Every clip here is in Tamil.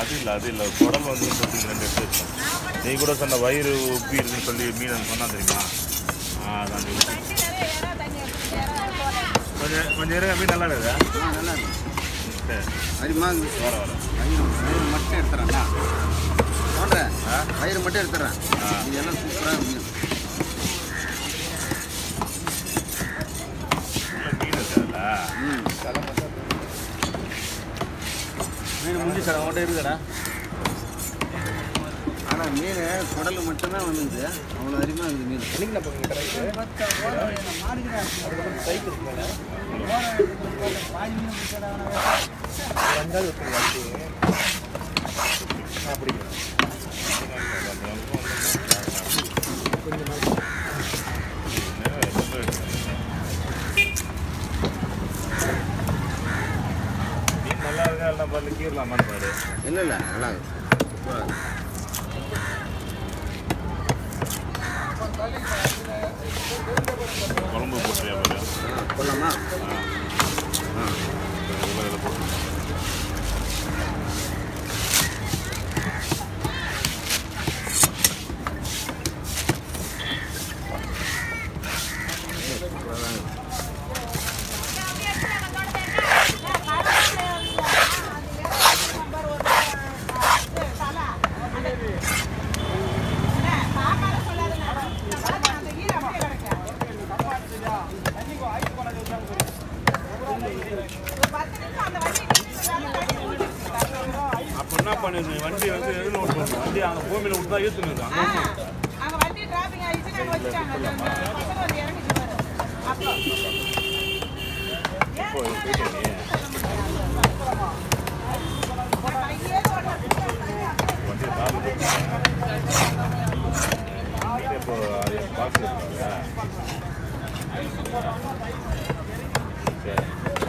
அது இல்லை அது இல்லை குடல் வந்து பார்த்தீங்க ரெண்டு எடுத்து வச்சேன் நீ கூட சொன்ன வயிறு உப்பி இருக்குன்னு சொல்லி மீன் சொன்னா தெரியுமா ஆ அதான் சொல்லி கொஞ்சம் கொஞ்சம் இருங்க மீன் நல்லா இருக்குதா ஆ நல்லா இருக்கு சரி அரிமா இருக்குது வர வர வயிறு வயிறு மட்டும் எடுத்துறேன்டா சொல்கிறேன் ஆ வயிறு மட்டும் எடுத்துறேன் ஆ. இதெல்லாம் சூப்பராக மீன் உள்ள மீன் இருக்காதுல்ல ம் மீன் முடிஞ்சு சார் அவங்கள்ட்ட இருக்குடா ஆனால் மீன் குடல் மட்டும்தான் வந்துக்குது அவ்வளோ அருமையாக இருக்குது மீன் என்னைக்கு போகிறீங்க கடைக்கு சைக்கிள் இருக்கு மேலே அஞ்சாவது வைக்கிறீங்க அப்படி கொஞ்சம் நாள் மீன் நல்லா இருக்கா இல்லை பாரு கீரலாமான்னு பாரு இல்லை இல்லை நல்லா இருக்கு சூப்பராக இருக்கு குழம்பு போட்டுறியா பாரு ஆ, போடலாமா ஆ இதில் இதில் போட்டு அப்போ என்ன பண்ணுது வண்டி வந்து எதில் விட்டு வண்டி அங்கே பூமியில் விட்டு தான் ஈர்த்துன்னு இருக்கு அங்கே விட்டு அங்க வண்டி டிராபிங் ஆயிடுச்சு நாங்க வச்சுட்டாங்க அந்த பசங்க வந்து இறங்கிச்சு பாரு அப்போ இப்போ போயிட்டு நீ கையே வண்டியை தாழ்ந்து மீன் இப்போ அது பாக்ஸ் இருக்காங்க சரி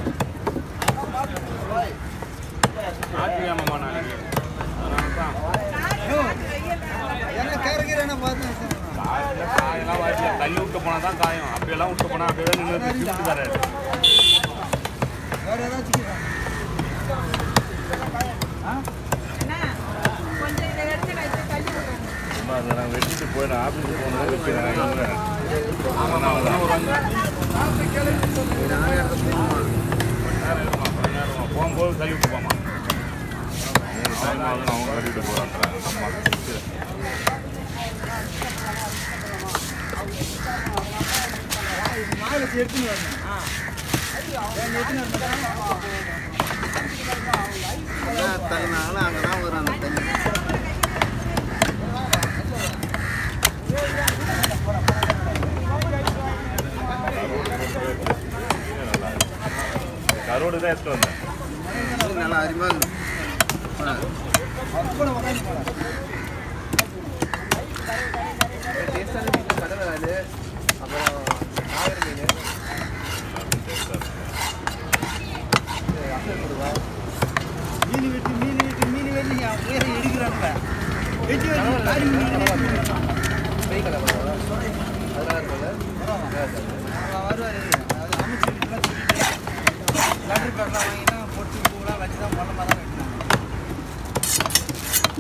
ஞாயிற்றுக்கிழமை நாளைக்கு அதனால தான் ஏன்னா கேரகீரை பார்த்தேன் காயில காயெல்லாம் வாய்ப்பு தள்ளி விட்டு போனால் தான் காயம் அப்படியெல்லாம் விட்டு போனால் அப்படியே நின்று சிப்ட் தராது வேறு ஏதாச்சும் என்ன கொஞ்சம் இதை எடுத்து நான் இப்படி தள்ளி விடுறேன் சும்மா அதை நான் வெட்டிட்டு போய் நான் ஆஃபீஸுக்கு போனதை வச்சுக்கிறேன் இல்லை ஆமாம் நான் ஒரு வந்து கொஞ்ச நேரம் இருக்குமா கொஞ்ச நேரமா போகும்போது தள்ளி விட்டு போமா மூணு டைம் ஆகுது அவங்க கட்டிட்டு போகிறாங்க அம்மா மாலை எடுத்துன்னு வரணும் தகுனால அங்கே தான் வரும் அந்த தண்ணி கரோடு தான் எடுத்துட்டு வந்தேன் மீன் நல்லா அருமையாக இருக்குது டேஸ்டான மீன் கடலை அப்புறம் நாகர் மீன் அசல் கொடுவா மீன் வெட்டி மீன் வெட்டி மீன் வெட்டி உயர எடுக்கிறாங்க வெட்டி வெட்டி காரி மீன் கை கடை அதெல்லாம் இருக்கும்ல வருவார் அது அமைச்சர் லெட்டர் பேட்லாம் வாங்கி தான் பொட்டு பூலாம் வச்சு தான் மொத்தமாக தான் வெட்டினாங்க